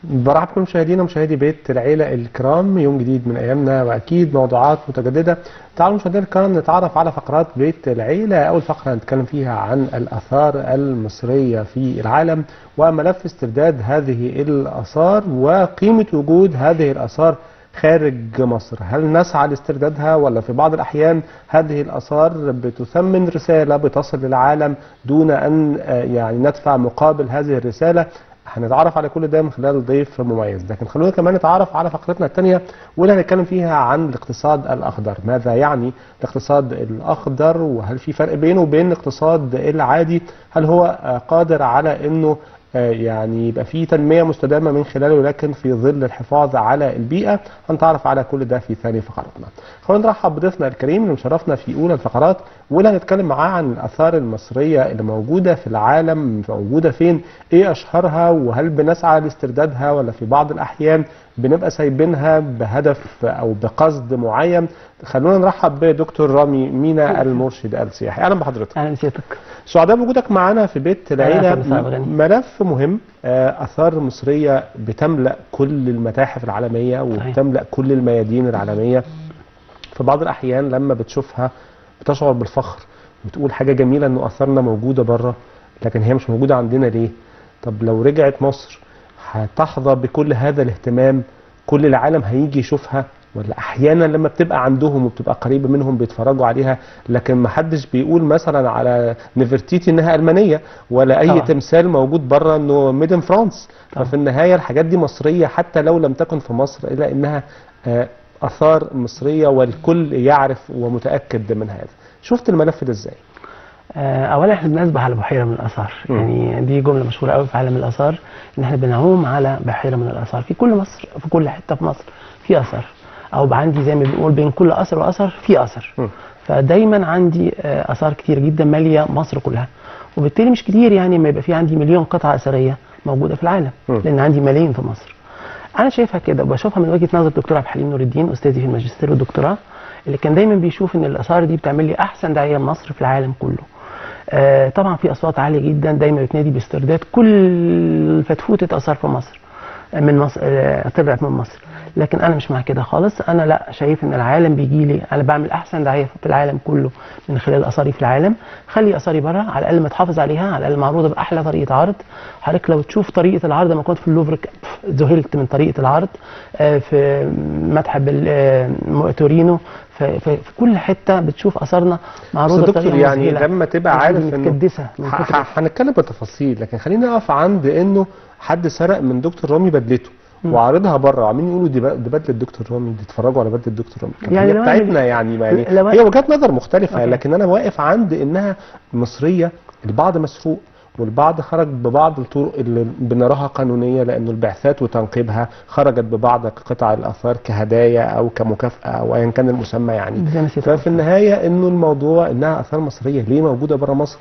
برحب بكل مشاهدينا ومشاهدي بيت العيلة الكرام يوم جديد من أيامنا وأكيد موضوعات متجددة تعالوا مشاهدينا الكرام نتعرف على فقرات بيت العيلة أول فقرة هنتكلم فيها عن الآثار المصرية في العالم وملف استرداد هذه الآثار وقيمة وجود هذه الآثار خارج مصر هل نسعى لاستردادها ولا في بعض الأحيان هذه الآثار بتثمن رسالة بتصل للعالم دون أن يعني ندفع مقابل هذه الرسالة هنتعرف على كل ده من خلال ضيف مميز لكن خلونا كمان نتعرف على فقرتنا الثانيه واللي هنتكلم فيها عن الاقتصاد الاخضر ماذا يعني الاقتصاد الاخضر وهل في فرق بينه وبين الاقتصاد العادي هل هو قادر على انه يعني يبقى في تنميه مستدامه من خلاله لكن في ظل الحفاظ على البيئه هنتعرف على كل ده في ثاني فقرتنا. خلونا نرحب بضيفنا الكريم اللي مشرفنا في اولى الفقرات واللي هنتكلم معاه عن الاثار المصريه اللي موجوده في العالم موجوده فين؟ ايه اشهرها وهل بنسعى لاستردادها ولا في بعض الاحيان بنبقى سايبينها بهدف او بقصد معين خلونا نرحب بدكتور رامي مينا المرشد السياحي اهلا بحضرتك اهلا بسيادتك سعداء بوجودك معانا في بيت العيله ملف مهم اثار مصريه بتملا كل المتاحف العالميه وبتملا كل الميادين العالميه في بعض الاحيان لما بتشوفها بتشعر بالفخر بتقول حاجه جميله انه اثارنا موجوده بره لكن هي مش موجوده عندنا ليه طب لو رجعت مصر هتحظى بكل هذا الاهتمام كل العالم هيجي يشوفها ولا احيانا لما بتبقى عندهم وبتبقى قريبه منهم بيتفرجوا عليها لكن ما حدش بيقول مثلا على نفرتيتي انها المانيه ولا اي طبعا. تمثال موجود بره انه ميد ان فرانس ففي النهايه الحاجات دي مصريه حتى لو لم تكن في مصر الا انها اثار مصريه والكل يعرف ومتاكد من هذا شفت الملف ده ازاي اولا احنا بنسبح على بحيره من الاثار م. يعني دي جمله مشهوره قوي في عالم الاثار ان احنا بنعوم على بحيره من الاثار في كل مصر في كل حته في مصر في اثر او عندي زي ما بنقول بين كل اثر واثر في اثر م. فدايما عندي اثار كتير جدا ماليه مصر كلها وبالتالي مش كتير يعني ما يبقى في عندي مليون قطعه اثريه موجوده في العالم م. لان عندي ملايين في مصر انا شايفها كده وبشوفها من وجهه نظر الدكتور عبد الحليم نور الدين استاذي في الماجستير والدكتوراه اللي كان دايما بيشوف ان الاثار دي بتعمل لي احسن دعايه لمصر في العالم كله آه طبعا في اصوات عاليه جدا دايما بتنادي باسترداد كل فتفوته اثار في مصر من مصر آه طلعت من مصر لكن انا مش مع كده خالص انا لا شايف ان العالم بيجي لي انا بعمل احسن دعايه في العالم كله من خلال اثاري في العالم خلي اثاري بره على الاقل متحافظ عليها على الاقل معروضه باحلى طريقه عرض حضرتك لو تشوف طريقه العرض لما كنت في اللوفر ذهلت من طريقه العرض آه في متحف تورينو في, في, في كل حته بتشوف اثارنا معروضه دكتور يعني لما تبقى عارف انه هنتكلم بتفاصيل لكن خلينا نقف عند انه حد سرق من دكتور رامي بدلته وعارضها بره وعاملين يقولوا دي بدله الدكتور رامي دي اتفرجوا على بدله الدكتور رامي يعني هي بتاعتنا يعني, يعني هي وجهات نظر مختلفه أوكي. لكن انا واقف عند انها مصريه البعض مسروق والبعض خرج ببعض الطرق اللي بنراها قانونيه لانه البعثات وتنقيبها خرجت ببعض قطع الاثار كهدايا او كمكافاه او ايا كان المسمى يعني ففي النهايه انه الموضوع انها اثار مصريه ليه موجوده بره مصر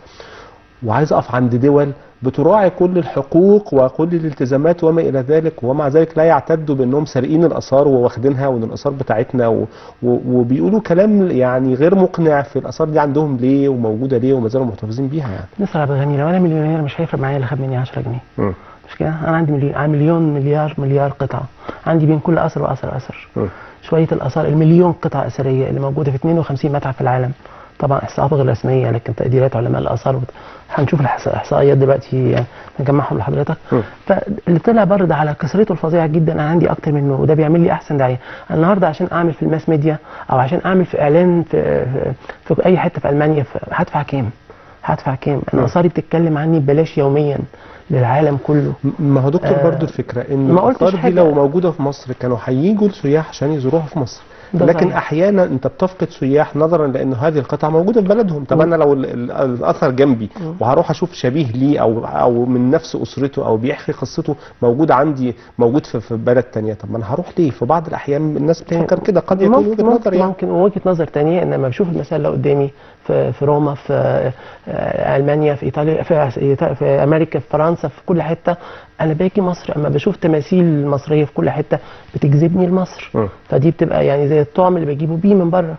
وعايز اقف عند دول بتراعي كل الحقوق وكل الالتزامات وما الى ذلك ومع ذلك لا يعتدوا بانهم سارقين الاثار وواخدينها وان الاثار بتاعتنا و... و... وبيقولوا كلام يعني غير مقنع في الاثار دي عندهم ليه وموجوده ليه وما زالوا محتفظين بيها يعني. مصر عبد الغني لو انا مليونير مش هيفرق معايا اللي خد مني 10 جنيه. م. مش كده؟ انا عندي مليون مليون مليار مليار قطعه عندي بين كل اثر واثر اثر. م. شويه الاثار المليون قطعه اثريه اللي موجوده في 52 متحف في العالم. طبعا احصاءات غير رسميه لكن تقديرات علماء الاثار هنشوف الاحصائيات دلوقتي نجمعهم لحضرتك فاللي طلع بره ده على كثرته الفظيعه جدا انا عندي اكتر منه وده بيعمل لي احسن دعايه النهارده عشان اعمل في الماس ميديا او عشان اعمل في اعلان في, في, في اي حته في المانيا هدفع كام؟ هدفع كام؟ انا اثاري بتتكلم عني ببلاش يوميا للعالم كله ما هو دكتور آه برضو الفكره ان الاثار دي لو موجوده في مصر كانوا هيجوا السياح عشان يزوروها في مصر لكن صحيح. احيانا انت بتفقد سياح نظرا لان هذه القطعه موجوده في بلدهم طب انا لو الاثر جنبي وهروح اشوف شبيه ليه او او من نفس اسرته او بيحكي قصته موجود عندي موجود في, في بلد ثانيه طب ما انا هروح ليه في بعض الاحيان الناس بتنكر كده قد يكون وجهه نظر يعني ممكن وجهه نظر ثانيه ان لما بشوف المثال اللي قدامي في في روما في المانيا في ايطاليا في, في امريكا في فرنسا في كل حته انا باجي مصر اما بشوف تماثيل مصريه في كل حته بتجذبني لمصر فدي بتبقى يعني زي الطعم اللي بجيبه بيه من بره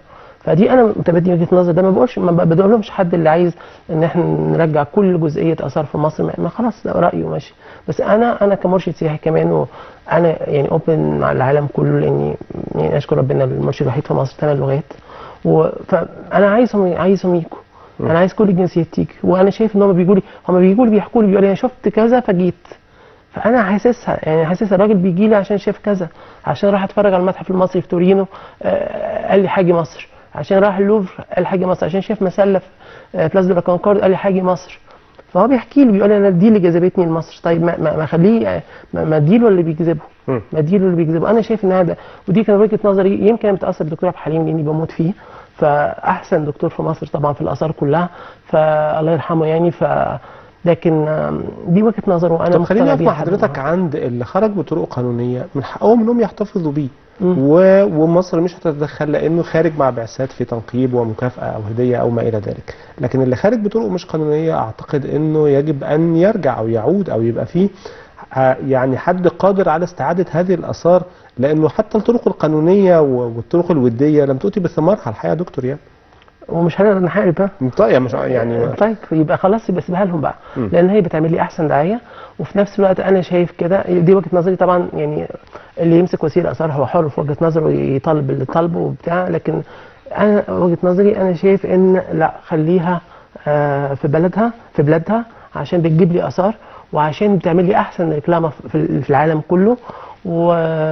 فدي انا متبادل وجهه النظر ده ما بقولش ما بدولهمش حد اللي عايز ان احنا نرجع كل جزئيه اثار في مصر ما ما خلاص ده رايه ماشي بس انا انا كمرشد سياحي كمان وانا يعني اوبن مع العالم كله لاني يعني اشكر ربنا المرشد الوحيد في مصر ثمان لغات و- فانا عايزهم عايزهم يجوا انا عايز كل الجنسيات تيجي وانا شايف ان هم بيجوا لي هم بيجوا لي بيحكوا لي بيقولوا لي انا شفت كذا فجيت فانا حاسسها يعني حاسسها الراجل بيجي لي عشان شاف كذا عشان راح اتفرج على المتحف المصري في تورينو آه، قال لي حاجه مصر عشان راح اللوفر قال حاجه مصر عشان شاف مسله في آه، بلاز دو لا كونكورد قال لي حاجه مصر فهو بيحكي لي بيقول لي انا دي اللي جذبتني لمصر طيب ما ما ما اخليه ما ما اديله اللي بيجذبه مم. ما اديله اللي بيجذبه انا شايف ان هذا ودي كانت وجهه نظري يمكن انا متاثر بدكتور عبد الحليم لاني بموت فيه فاحسن دكتور في مصر طبعا في الاثار كلها فالله يرحمه يعني ف لكن آم، دي وجهه نظر وانا طب خليني مقتنع اقف بيها مع لحد حضرتك النهاردة. عند اللي خرج بطرق قانونيه من حقهم انهم يحتفظوا بيه مم. و... ومصر مش هتتدخل لانه خارج مع بعثات في تنقيب ومكافاه او هديه او ما الى ذلك لكن اللي خارج بطرق مش قانونيه اعتقد انه يجب ان يرجع او يعود او يبقى فيه ع- يعني حد قادر على استعاده هذه الاثار لانه حتى الطرق القانونيه و- والطرق الوديه لم تؤتي بثمارها الحقيقه يا دكتور يعني ومش هنقدر نحارب ها طيب مش يعني طيب يبقى خلاص يبقى سيبها لهم بقى مم. لان هي بتعمل لي احسن دعايه وفي نفس الوقت انا شايف كده دي وجهه نظري طبعا يعني اللي يمسك وزير اثار هو حر في وجهه نظره يطالب اللي طالبه وبتاع لكن انا وجهه نظري انا شايف ان لا خليها آه، في بلدها في بلادها عشان بتجيب لي اثار وعشان بتعمل لي احسن ريكلامه في في العالم كله و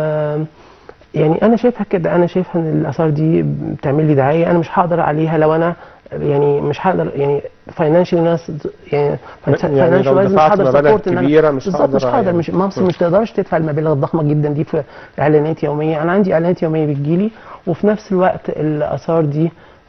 يعني انا شايفها كده انا شايفها ان الاثار دي بتعمل لي دعايه انا مش هقدر عليها لو انا يعني مش هقدر يعني فاينانشال ناس يعني يعني لو مش دفعت هقدر مبالغ support إن أنا- كبيرة مش بالظبط هقدر مش هقدر يعني. مش مصر م. مش تقدرش تدفع المبالغ الضخمه جدا دي في اعلانات يوميه انا عندي اعلانات يوميه بتجيلي وفي نفس الوقت الاثار دي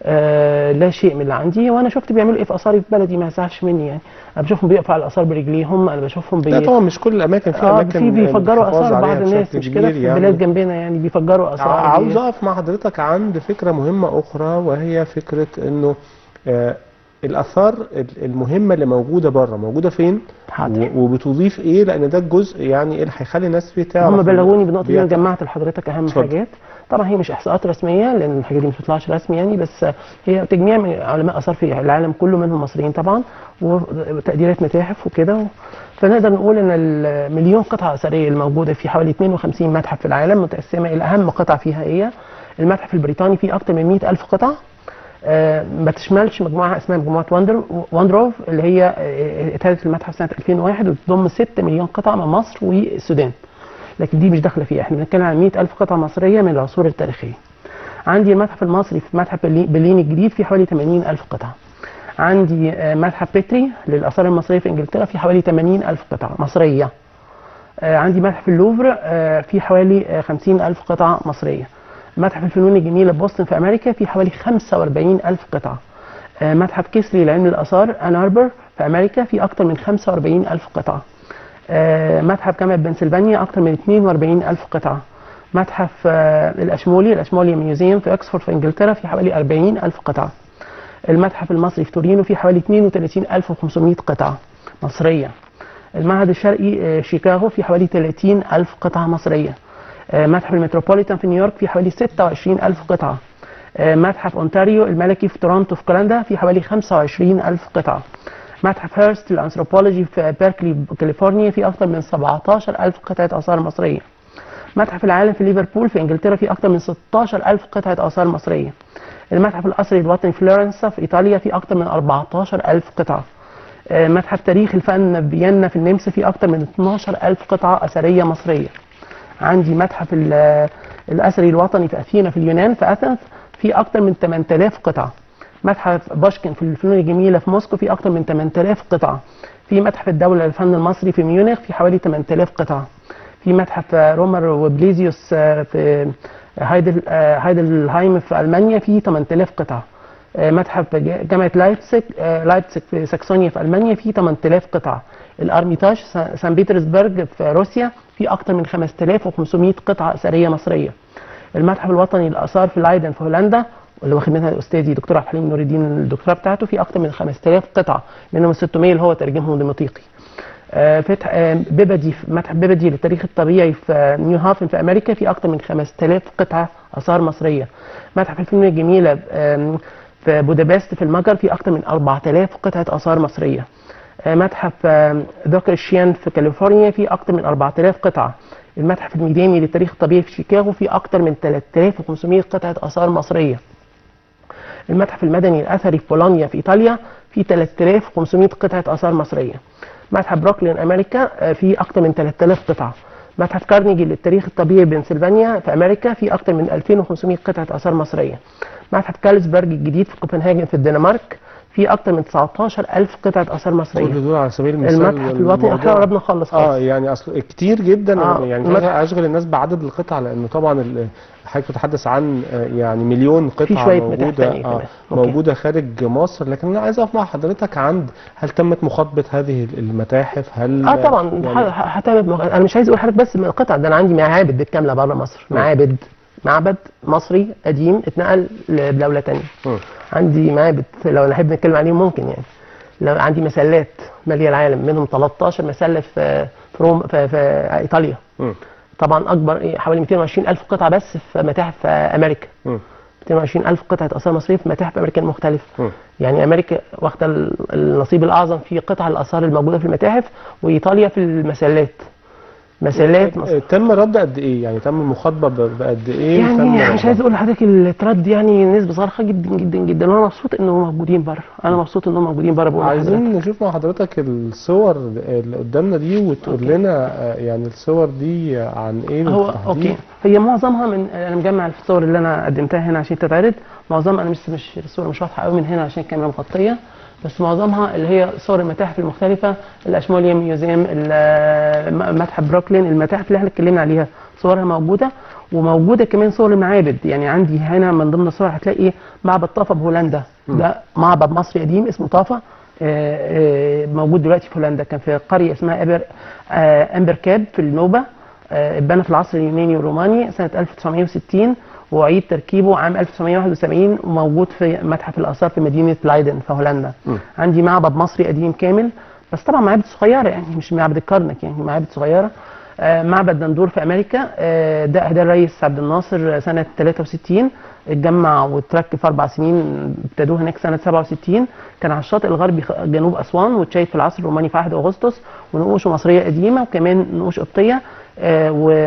آه لا شيء من اللي عندي وانا شفت بيعملوا ايه في اثاري في بلدي ما يزعلش مني يعني انا بشوفهم بيقفوا على الاثار برجليهم انا بشوفهم بي... لا طبعا مش كل الاماكن في اه اماكن في بيفجروا الحفاظ اثار عليها بعض الناس بشكل مش كده كبير في يعني. بلاد جنبنا يعني بيفجروا اثار عاوز دي. اقف مع حضرتك عند فكره مهمه اخرى وهي فكره انه آه الاثار ال- المهمه اللي موجوده بره موجوده فين حاضر. و- وبتضيف ايه لان ده الجزء يعني اللي هيخلي الناس فيه تعرف هم بلغوني بنقطه دي بيع- انا جمعت لحضرتك اهم اتفضل. حاجات طبعا هي مش احصاءات رسميه لان الحاجات دي ما بتطلعش رسمي يعني بس هي تجميع من علماء اثار في العالم كله منهم مصريين طبعا وتقديرات متاحف وكده فنقدر نقول ان المليون قطعه اثريه الموجوده في حوالي 52 متحف في العالم متقسمه الى اهم قطع فيها هي المتحف البريطاني فيه اكثر من 100 الف قطعه آه، ما تشملش مجموعه اسمها مجموعه واندر واندروف اللي هي آه، اتهدت المتحف سنه 2001 وتضم 6 مليون قطعه من مصر والسودان لكن دي مش داخله فيها احنا بنتكلم عن 100 الف قطعه مصريه من العصور التاريخيه عندي المتحف المصري في متحف برلين برلين الجديد في حوالي 80 الف قطعه عندي آه، متحف بيتري للاثار المصريه في انجلترا في حوالي 80 الف قطعه مصريه آه، عندي متحف اللوفر آه، في حوالي آه، 50 الف قطعه مصريه متحف الفنون الجميله بوسطن في امريكا في حوالي 45 الف قطعه آه، متحف كيسلي لعلم الاثار ان اربر في امريكا في اكثر من 45 الف قطعه آه، متحف جامعه بنسلفانيا اكثر من 42 الف قطعه متحف آه، الاشمولي الاشمولي ميوزيوم في اكسفورد في انجلترا في حوالي 40 الف قطعه المتحف المصري في تورينو في حوالي 32500 قطعه مصريه المعهد الشرقي آه، شيكاغو في حوالي 30 ألف قطعة مصرية آه، متحف المتروبوليتان في نيويورك في حوالي 26 ألف قطعة آه، متحف أونتاريو الملكي في تورونتو في كندا في حوالي 25 ألف قطعة متحف هيرست للأنثروبولوجي في بيركلي كاليفورنيا في أكثر من 17 ألف قطعة آثار مصرية متحف العالم في ليفربول في انجلترا في اكثر من 16 الف قطعه اثار مصريه المتحف الأثري الوطني في فلورنسا في إيطاليا في أكثر من 14 ألف قطعة آه، متحف تاريخ الفن فيينا في النمسا في أكثر من 12 ألف قطعة أثرية مصرية عندي متحف ال- الأثري الوطني في أثينا في اليونان في أثنز في أكثر من 8000 قطعة متحف باشكن في الفنون الجميلة في موسكو في أكثر من 8000 قطعة في متحف الدولة للفن المصري في ميونخ في حوالي 8000 قطعة في متحف رومر وبليزيوس آه، في هايدل آه، هايدلهايم في ألمانيا في 8000 قطعة آه، متحف ج- جامعة لايبسك آه، لايبسك في ساكسونيا في ألمانيا في 8000 قطعة الأرميتاج سان- سان بيترسبرج في روسيا في أكثر من 5500 قطعة أثرية مصرية المتحف الوطني للآثار في لايدن في هولندا اللي واخد منها استاذي دكتور عبد الحليم نور الدين الدكتوراه بتاعته في اكثر من 5000 قطعه منهم 600 اللي هو ترجمهم ديمقراطي آه، فتح آه، بيبدي في متحف بيبدي للتاريخ الطبيعي في آه، نيو هافن في امريكا في اكثر من 5000 قطعه اثار مصريه متحف الفنون الجميله آم، في بودابست في المجر في اكثر من 4000 قطعه اثار مصريه آه، متحف آم، ذكر الشيان في كاليفورنيا في اكثر من 4000 قطعه المتحف الميداني للتاريخ الطبيعي في شيكاغو في اكثر من 3500 قطعه اثار مصريه المتحف المدني الاثري في بولونيا في ايطاليا في 3500 قطعه اثار مصريه متحف بروكلين امريكا آه، في اكثر من 3000 قطعه متحف كارنيجي للتاريخ الطبيعي بنسلفانيا في امريكا في اكثر من 2500 قطعه اثار مصريه متحف كالسبرج الجديد في كوبنهاجن في الدنمارك في اكثر من 19000 قطعه اثار مصريه كل دول على سبيل المثال المتحف الوطني الموضوع- احنا قربنا نخلص اه خالص يعني اصل كتير جدا آه، يعني المتحف- اشغل الناس بعدد القطع لانه طبعا ال- حضرتك بتتحدث عن آه، يعني مليون قطعه شوية متاحف موجوده تانية كمان. أوكي. موجوده خارج مصر لكن انا عايز اقف مع حضرتك عند هل تمت مخاطبه هذه المتاحف هل اه طبعا يعني ه- ه- هتابع مغ- انا مش عايز اقول حضرتك بس من القطع ده انا عندي معابد بالكامله بره مصر مم. معابد معبد مصري قديم اتنقل لدوله تانية مم. عندي معابد لو نحب نتكلم عليهم ممكن يعني لو عندي مسلات ماليه العالم منهم 13 مسله في في روم في, في ايطاليا مم. طبعا اكبر إيه، حوالي 220 الف قطعه بس في متاحف في امريكا مم. 220 الف قطعه اثار مصريه في متاحف امريكا المختلفه مم. يعني امريكا واخده ال- النصيب الاعظم في قطع الاثار الموجوده في المتاحف وايطاليا في المسلات مسلات مصر. آه، تم رد قد ايه يعني تم المخاطبه ب- بقد ايه تم يعني مش ردها؟ عايز اقول لحضرتك الترد يعني نسبه صارخه جدا جدا جدا وانا مبسوط انهم موجودين بره انا مبسوط انهم موجودين بره بقول لحضرتك عايزين نشوف مع حضرتك الصور اللي قدامنا دي وتقول أوكي. لنا آه، يعني الصور دي عن ايه هو بالتحديد؟ اوكي هي معظمها من انا مجمع الصور اللي انا قدمتها هنا عشان تتعرض معظمها انا مش مش الصور مش واضحه قوي من هنا عشان الكاميرا مغطيه بس معظمها اللي هي صور المتاحف المختلفه الاشموليا ميوزيوم ال- م- متحف بروكلين المتاحف اللي احنا اتكلمنا عليها صورها موجوده وموجوده كمان صور المعابد يعني عندي هنا من ضمن الصور هتلاقي معبد طافا بهولندا ده معبد مصري قديم اسمه طافا آه، آه، موجود دلوقتي في هولندا كان في قريه اسمها أبر آه، امبركاب في النوبه آه، اتبنى في العصر اليوناني والروماني سنة 1960 وأعيد تركيبه عام 1971 وموجود في متحف الآثار في مدينة لايدن في هولندا. م. عندي معبد مصري قديم كامل بس طبعا معابد صغيرة يعني مش معبد الكرنك يعني معابد صغيرة. آه، معبد دندور في أمريكا آه، ده أهداه الرئيس عبد الناصر سنة 63 اتجمع وتركب في أربع سنين ابتدوه هناك سنة 67 كان على الشاطئ الغربي خ- جنوب أسوان واتشيد في العصر الروماني في عهد أغسطس ونقوشه مصرية قديمة وكمان نقوش قبطية آه،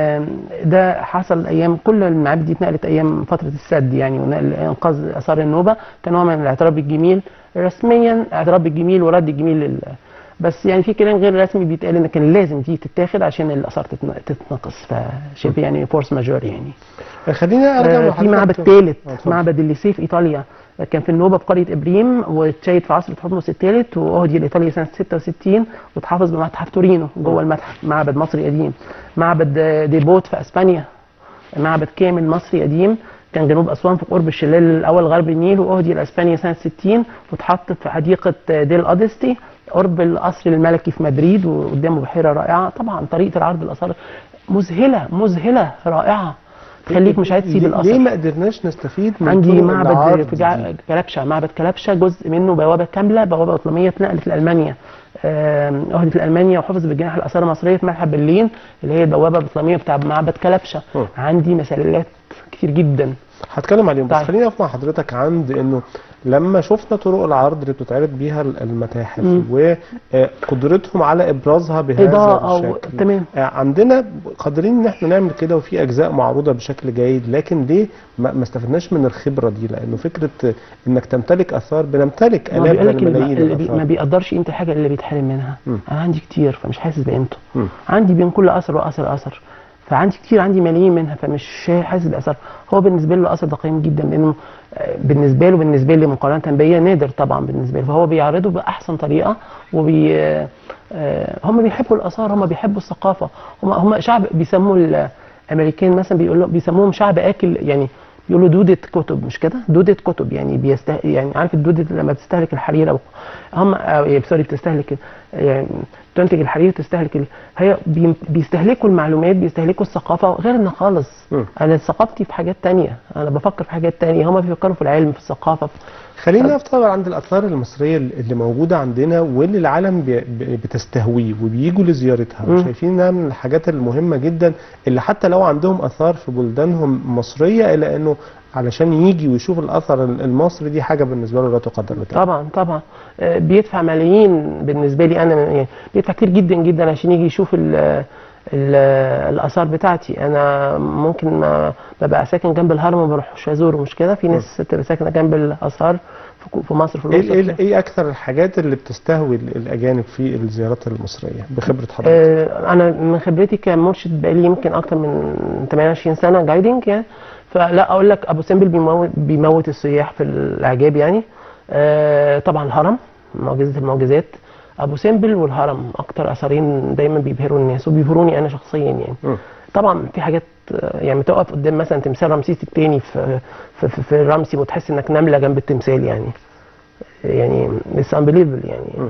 وده حصل ايام كل المعابد دي اتنقلت ايام فتره السد يعني ونقل انقاذ اثار النوبه كنوع من الاعتراف بالجميل رسميا اعتراف بالجميل ورد الجميل لل بس يعني في كلام غير رسمي بيتقال ان كان لازم دي تتاخد عشان الاثار تتن- تتنقص فشبه يعني فورس ماجور يعني خلينا ارجع آه، مع في حضرتك- معبد ثالث آه، اتفضل. معبد الليسيه في ايطاليا كان في النوبه في قريه ابريم واتشيد في عصر تحتمس الثالث واهدي لايطاليا سنه 66 واتحافظ بمتحف تورينو جوه المتحف معبد مصري قديم معبد آه، ديبوت في اسبانيا معبد كامل مصري قديم كان جنوب اسوان في قرب الشلال الاول غرب النيل واهدي لاسبانيا سنه 60 واتحط في حديقه آه، ديل اوديستي قرب القصر الملكي في مدريد وقدامه بحيره رائعه طبعا طريقه العرض الاثار مذهله مذهله رائعه تخليك مش عايز تسيب ليه- الاثر ليه ما قدرناش نستفيد من عندي طرق معبد العرض في جع... دي؟ كلبشه معبد كلبشه جزء منه بوابه كامله بوابه اطلميه اتنقلت لالمانيا آم، اهدت لالمانيا وحفظ بالجناح الاثار المصريه في متحف برلين اللي هي البوابه الاطلميه بتاع معبد كلبشه م. عندي مسلات كتير جدا هتكلم عليهم بس طيب. خليني اقف مع حضرتك عند انه لما شفنا طرق العرض اللي بتتعرض بيها المتاحف مم. وقدرتهم على ابرازها بهذا اضاءه و... الشكل تمام آه، عندنا قادرين ان احنا نعمل كده وفي اجزاء معروضه بشكل جيد لكن ليه ما ما استفدناش من الخبره دي لانه فكره انك تمتلك اثار بنمتلك ما الاف بيقول بل لك اللي, ملايين اللي بي... ما الاثار بيقدرش قيمه الحاجه اللي بيتحرم منها م. انا عندي كتير فمش حاسس بقيمته م. عندي بين كل اثر واثر اثر فعندي كتير عندي ملايين منها فمش حاسس باثر هو بالنسبه له الاثر ده قيم جدا لانه آه، بالنسبه له بالنسبه لي مقارنه بيا نادر طبعا بالنسبه له فهو بيعرضه باحسن طريقه وبي آه، آه، هم بيحبوا الاثار هم بيحبوا الثقافه هم هم شعب بيسموه الامريكان مثلا بيقولوا بيسموهم شعب اكل يعني بيقولوا دودة كتب مش كده؟ دودة كتب يعني بيسته يعني عارف الدودة لما بتستهلك الحرير او هم أو يعني سوري بتستهلك يعني تنتج الحرير تستهلك ال... هي بي... بيستهلكوا المعلومات بيستهلكوا الثقافه غيرنا خالص مم. انا ثقافتي في حاجات تانية انا بفكر في حاجات تانية هما بيفكروا في العلم في الثقافه في... خلينا نقف طبعا عند الاثار المصريه اللي موجوده عندنا واللي العالم بي- بي- بتستهويه وبييجوا لزيارتها مم. وشايفين انها من الحاجات المهمه جدا اللي حتى لو عندهم اثار في بلدانهم مصريه الا انه علشان يجي ويشوف الاثر المصري دي حاجه بالنسبه له لا تقدر بثمن طبعا طبعا آه، بيدفع ملايين بالنسبه لي انا يعني بيدفع كتير جدا جدا عشان يجي يشوف ال ال الاثار بتاعتي انا ممكن ما ببقى ساكن جنب الهرم وما بروحش ازوره مش كده في ناس تبقى ساكنه جنب الاثار في كو- في مصر في ايه الاقصر ايه ايه اكثر الحاجات اللي بتستهوي ال- الاجانب في الزيارات المصريه بخبره حضرتك آه، انا من خبرتي كمرشد بقالي يمكن اكتر من 28 سنه جايدنج يعني فلا اقول لك ابو سمبل بيموت بيموت السياح في الاعجاب يعني آه، طبعا الهرم معجزه المعجزات ابو سمبل والهرم اكتر اثرين دايما بيبهروا الناس وبيبهروني انا شخصيا يعني مم. طبعا في حاجات آه، يعني تقف قدام مثلا تمثال رمسيس الثاني في في, في, في رمسي وتحس انك نمله جنب التمثال يعني يعني اتس انبليفبل يعني مم.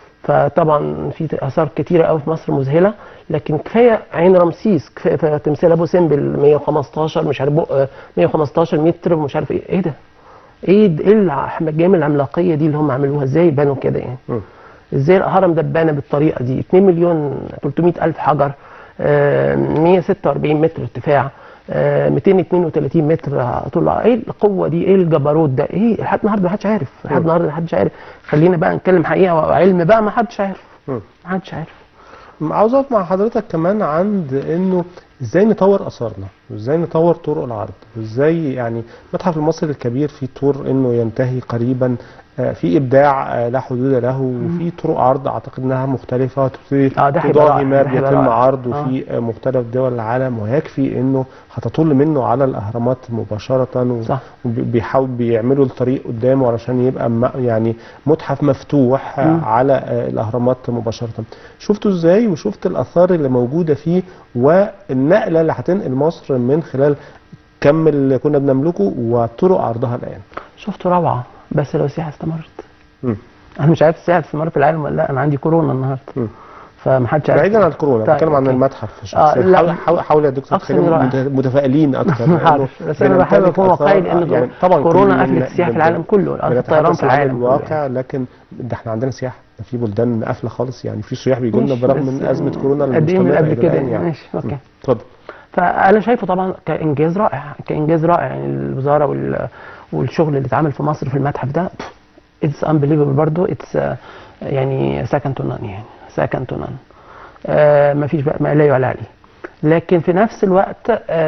فطبعا في اثار كتيره قوي في مصر مذهله لكن كفايه عين رمسيس كفايه كفاية تمثال ابو سمبل 115 مش عارف بق- آه، 115 متر ومش عارف ايه ايه ده؟ ايه ده- ايه الاحجام العملاقيه دي اللي هم عملوها ازاي بنوا كده يعني؟ مم. ازاي الهرم ده اتبنى بالطريقه دي 2 مليون 300 الف حجر آه، 146 متر ارتفاع آه، 232 متر طول ايه القوه دي ايه الجبروت ده ايه لحد النهارده ما حدش عارف لحد مم. النهارده ما حدش عارف خلينا بقى نتكلم حقيقه وعلم بقى ما حدش عارف مم. ما حدش عارف عاوز اقف مع حضرتك كمان عند انه ازاي نطور اثارنا وازاي نطور طرق العرض وازاي يعني المتحف المصري الكبير فيه طور انه ينتهي قريبا آه، في ابداع آه، لا حدود له وفي طرق عرض اعتقد انها مختلفه وتبتدي آه، ده هيبقى تضاهي رائع، ما ده هيبقى بيتم رائع. عرضه آه. في آه، مختلف دول العالم ويكفي انه هتطل منه على الاهرامات مباشره صح. وبيحاول بيعملوا الطريق قدامه علشان يبقى م- يعني متحف مفتوح آه، مم. على آه، الاهرامات مباشره شفته ازاي وشفت الاثار اللي موجوده فيه والنقله اللي هتنقل مصر من خلال كم اللي كنا بنملكه وطرق عرضها الان شفته روعه بس لو السياحه استمرت مم. انا مش عارف السياحه تستمر في العالم ولا لا انا عندي كورونا النهارده مم. فمحدش عارف بعيدا عن الكورونا طيب، بتكلم عن أوكي. المتحف آه، لا. حاول حاول حاول يا دكتور أقصد تخلينا رائع. مت- متفائلين اكتر لأنه عارف بس انا بحاول بنمتلك اكون واقعي آثار- لان يعني طبعا كورونا كل قفلت من- السياحه في بن- العالم كله الطيران بنتحدث في عن العالم كله الواقع لكن ده احنا عندنا سياحه ده في بلدان قافله خالص يعني في سياح بيجوا لنا ماشي، برغم بس من ازمه كورونا قد ايه من المستمره قبل إلى كده الآن يعني ماشي اوكي اتفضل فانا شايفه طبعا كانجاز رائع كانجاز رائع يعني الوزاره وال... والشغل اللي اتعمل في مصر في المتحف ده اتس انبليفبل برضه اتس يعني سكند تو نان يعني سكند تو نان ما فيش بقى ما لا يعلى عليه لكن في نفس الوقت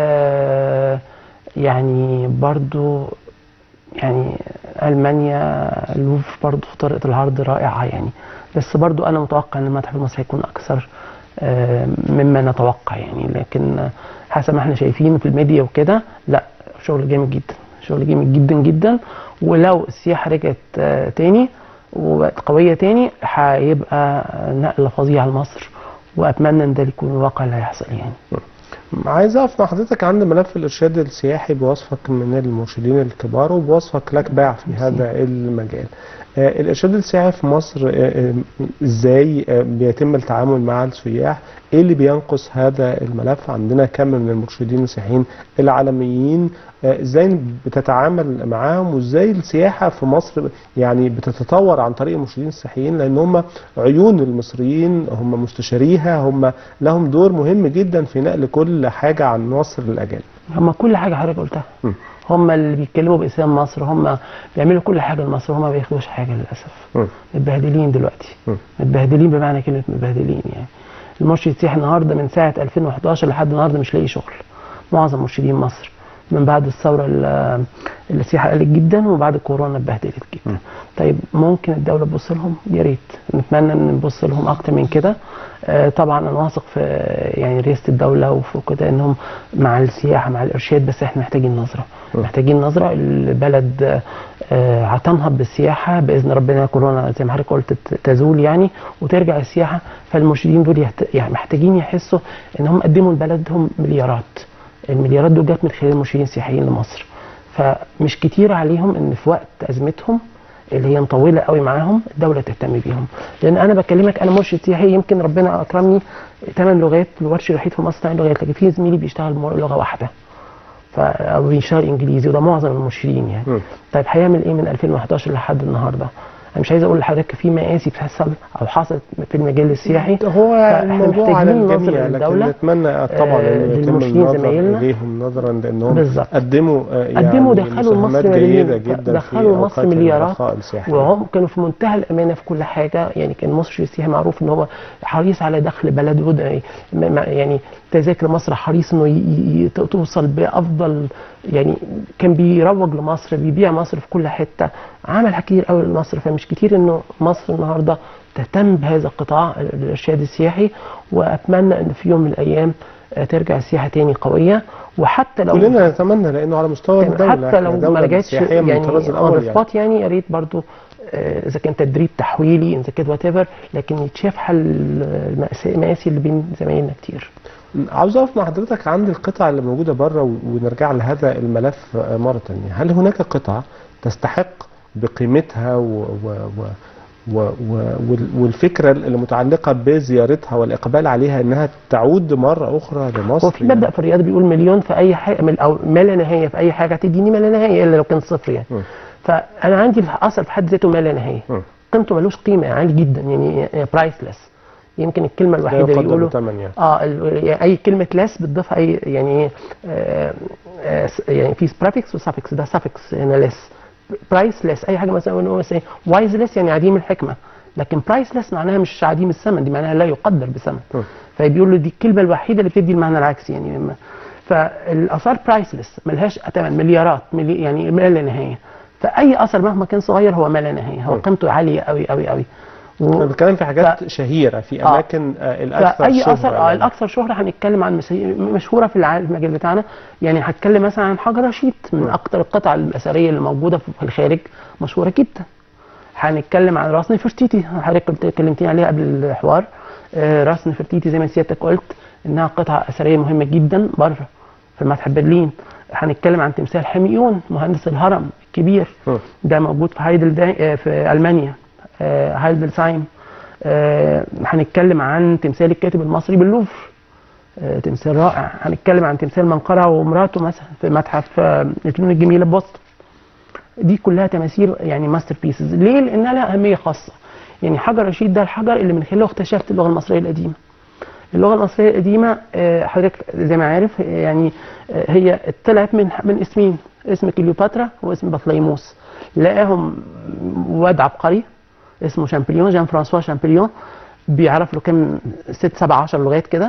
آه يعني برضو يعني المانيا اللوف برضو في طريقه العرض رائعه يعني بس برضو انا متوقع ان المتحف المصري هيكون اكثر آه، مما نتوقع يعني لكن آه، حسب ما احنا شايفين في الميديا وكده لا شغل جامد جدا شغل جامد جدا جدا ولو السياحه رجعت آه، تاني وبقت قويه تاني هيبقى نقله فظيعه لمصر واتمنى ان ده يكون الواقع اللي هيحصل يعني عايز اقف مع حضرتك عند ملف الارشاد السياحي بوصفك من المرشدين الكبار وبوصفك لك باع في هذا المجال. آه، الارشاد السياحي في مصر آه، آه، ازاي آه، بيتم التعامل مع السياح؟ ايه اللي بينقص هذا الملف؟ عندنا كم من المرشدين السياحيين العالميين آه، ازاي بتتعامل معاهم وازاي السياحه في مصر يعني بتتطور عن طريق المرشدين السياحيين لان هم عيون المصريين هم مستشاريها هم لهم دور مهم جدا في نقل كل حاجه عن مصر للاجانب. هم كل حاجه حضرتك قلتها م. هم اللي بيتكلموا باسم مصر هم بيعملوا كل حاجه لمصر هم ما بياخدوش حاجه للاسف م. متبهدلين دلوقتي م. متبهدلين بمعنى كلمه متبهدلين يعني المرشد السياحي النهارده من ساعه 2011 لحد النهارده مش لاقي شغل معظم مرشدين مصر من بعد الثوره ال- السياحه قلت جدا وبعد كورونا اتبهدلت جدا طيب ممكن الدوله تبص لهم يا ريت نتمنى ان نبص لهم اكتر من كده آه، طبعا انا واثق في يعني رئاسه الدوله وفي كده انهم مع السياحه مع الارشاد بس احنا محتاجين نظره م. محتاجين نظره البلد آه، هتنهض بالسياحه باذن ربنا كورونا زي ما حضرتك قلت ت- تزول يعني وترجع السياحه فالمرشدين دول يحت... يعني محتاجين يحسوا ان هم قدموا لبلدهم مليارات المليارات دول جت من خلال المرشدين السياحيين لمصر فمش كتير عليهم ان في وقت ازمتهم اللي هي مطوله قوي معاهم الدوله تهتم بيهم لان انا بكلمك انا مرشد سياحي يمكن ربنا اكرمني ثمان لغات الورش الوحيد في مصر ثمان لغات لكن في زميلي بيشتغل لغه واحده ف او بيشتغل انجليزي وده معظم المرشدين يعني م. طيب هيعمل ايه من 2011 لحد النهارده انا مش عايز اقول لحضرتك في مآسي بتحصل او حصلت في المجال السياحي هو فإحنا الموضوع على محتاجين ننظر الجميع لكن للدولة، نتمنى طبعا آه، ان يتم للمرشدين النظر زمايلنا. اليهم نظرا لانهم بالظبط. قدموا آه، يعني قدموا دخلوا مساهمات مصر جيده ملايين، جدا دخلوا في مصر أوقات مليارات الرخاء السياحي وهم كانوا في منتهى الامانه في كل حاجه يعني كان مصر السياحي معروف ان هو حريص على دخل بلده ده ما- ما- يعني تذاكر مصر حريص انه ي- ي- ت- توصل بافضل يعني كان بيروج لمصر بيبيع مصر في كل حته عمل كتير قوي لمصر فمش كتير انه مصر النهارده تهتم بهذا القطاع الارشاد السياحي واتمنى ان في يوم من الايام آه، ترجع السياحه تاني قويه وحتى لو كلنا نتمنى لانه على مستوى تمام. الدوله حتى لو إحنا ما دولة رجعتش سياحية من يعني الطراز اون الاول يعني سبوت يعني يا ريت برضه آه، اذا كان تدريب تحويلي اذا كان وات ايفر لكن يتشاف حل المأس- المآسي اللي بين زمايلنا كتير عاوز اقف مع حضرتك عند القطع اللي موجوده بره و- ونرجع لهذا الملف آه، مره ثانيه هل هناك قطع تستحق بقيمتها و و و و و وال- والفكره المتعلقه بزيارتها والاقبال عليها انها تعود مره اخرى لمصر هو في مبدا في الرياضه بيقول مليون في اي حاجه من- او ما لا نهايه في اي حاجه تديني ما لا نهايه الا لو كان صفر يعني مم. فانا عندي الاثر في حد ذاته ما لا نهايه مم. قيمته ملوش قيمه عالي جدا يعني برايسلس يمكن الكلمه لا الوحيده اللي يقدر بيقولوا بثمن يعني اه ال- يعني اي كلمه لس بتضيفها اي يعني ايه آه، آه، س- يعني في بريفكس وسافكس ده سافكس هنا لس برايس لس اي حاجه مثلا نقول مثلا وايز لس يعني عديم الحكمه لكن برايس لس معناها مش عديم الثمن دي معناها لا يقدر بثمن م. فبيقول له دي الكلمه الوحيده اللي بتدي المعنى العكسي يعني لما- فالاثار برايسلس ملهاش ثمن مليارات ملي يعني ما لا نهايه فاي اثر مهما كان صغير هو ما لا نهايه هو م. قيمته عاليه قوي قوي قوي و- انا بتكلم في حاجات ف- شهيره في آه. اماكن آه، الاكثر فاي شهرة اثر اه يعني. الاكثر شهره هنتكلم عن مسي- مشهوره في الع- المجال بتاعنا يعني هتكلم مثلا عن حجر رشيد من م. اكثر القطع الاثريه اللي موجوده في الخارج مشهوره جدا هنتكلم عن راس نفرتيتي حضرتك كنت كلمتني عليها قبل الحوار آه، راس نفرتيتي زي ما سيادتك قلت انها قطعه اثريه مهمه جدا بره في متحف برلين هنتكلم عن تمثال حميون مهندس الهرم الكبير م. ده موجود في هايدل في المانيا آه، هايدلسايم آه، هنتكلم عن تمثال الكاتب المصري باللوفر آه، تمثال رائع هنتكلم عن تمثال منقرة ومراته مثلا في متحف آه، الفنون الجميلة ببoston دي كلها تماثيل يعني ماستر بيسز ليه؟ لانها لها اهميه خاصه يعني حجر رشيد ده الحجر اللي من خلاله اكتشفت اللغه المصريه القديمه اللغه المصريه القديمه آه، حضرتك زي ما عارف آه، يعني آه، هي طلعت من من اسمين اسم كليوباترا واسم بطليموس لقاهم واد عبقري اسمه شامبليون جان فرانسوا شامبليون بيعرف له كام ست سبع عشر لغات كده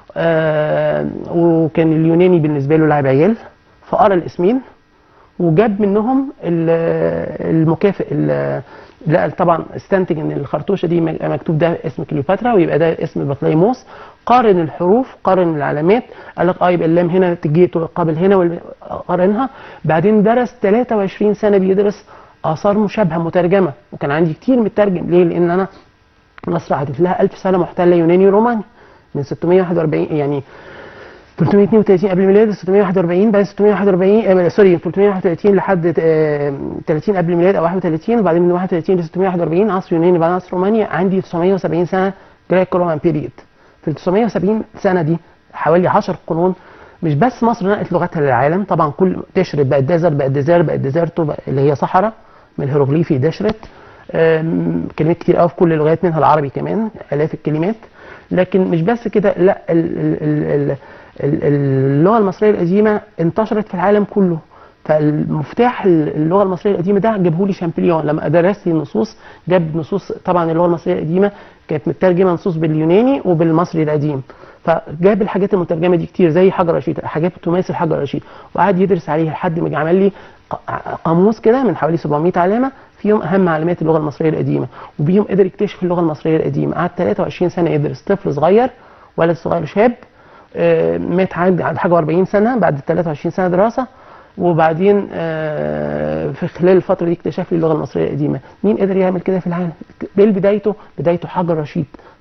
آه وكان اليوناني بالنسبه له لاعب عيال فقرا الاسمين وجاب منهم ال- المكافئ ال- لا طبعا استنتج ان الخرطوشه دي مكتوب ده اسم كليوباترا ويبقى ده اسم بطليموس قارن الحروف قارن العلامات قال لك اه يبقى اللام هنا تجي تقابل هنا وال- قارنها بعدين درس 23 سنه بيدرس اثار مشابهه مترجمه وكان عندي كتير مترجم ليه؟ لان انا مصر عدت لها 1000 سنه محتله يوناني وروماني من 641 يعني 332 قبل الميلاد 641 بعدين 641 آه سوري 331 لحد آه 30 قبل الميلاد او 31 وبعدين من 31 ل 641 عصر يوناني بعد عصر رومانيا عندي 970 سنه جريكو رومان بيريد في ال 970 سنه دي حوالي 10 قرون مش بس مصر نقلت لغتها للعالم طبعا كل دشرت بقت ديزر بقت ديزير بقت ديزيرتو بقى اللي هي صحراء من الهيروغليفي دشرت آم، كلمات كتير قوي في كل اللغات منها العربي كمان الاف الكلمات لكن مش بس كده لا ال- ال- ال- ال- ال- اللغه المصريه القديمه انتشرت في العالم كله فالمفتاح اللغه المصريه القديمه ده جابه لي شامبليون لما درست النصوص جاب نصوص طبعا اللغه المصريه القديمه كانت مترجمه نصوص باليوناني وبالمصري القديم فجاب الحاجات المترجمه دي كتير زي حجر رشيد حاجات تماثل حجر رشيد وقعد يدرس عليها لحد ما عمل لي ق- قاموس كده من حوالي 700 علامه فيهم اهم علامات اللغه المصريه القديمه وبيهم قدر يكتشف اللغه المصريه القديمه قعد 23 سنه يدرس طفل صغير ولد صغير شاب آه، مات عند عند حاجه 40 سنه بعد 23 سنه دراسه وبعدين آه، في خلال الفتره دي اكتشف لي اللغه المصريه القديمه مين قدر يعمل كده في العالم ليه بدايته بدايته حجر رشيد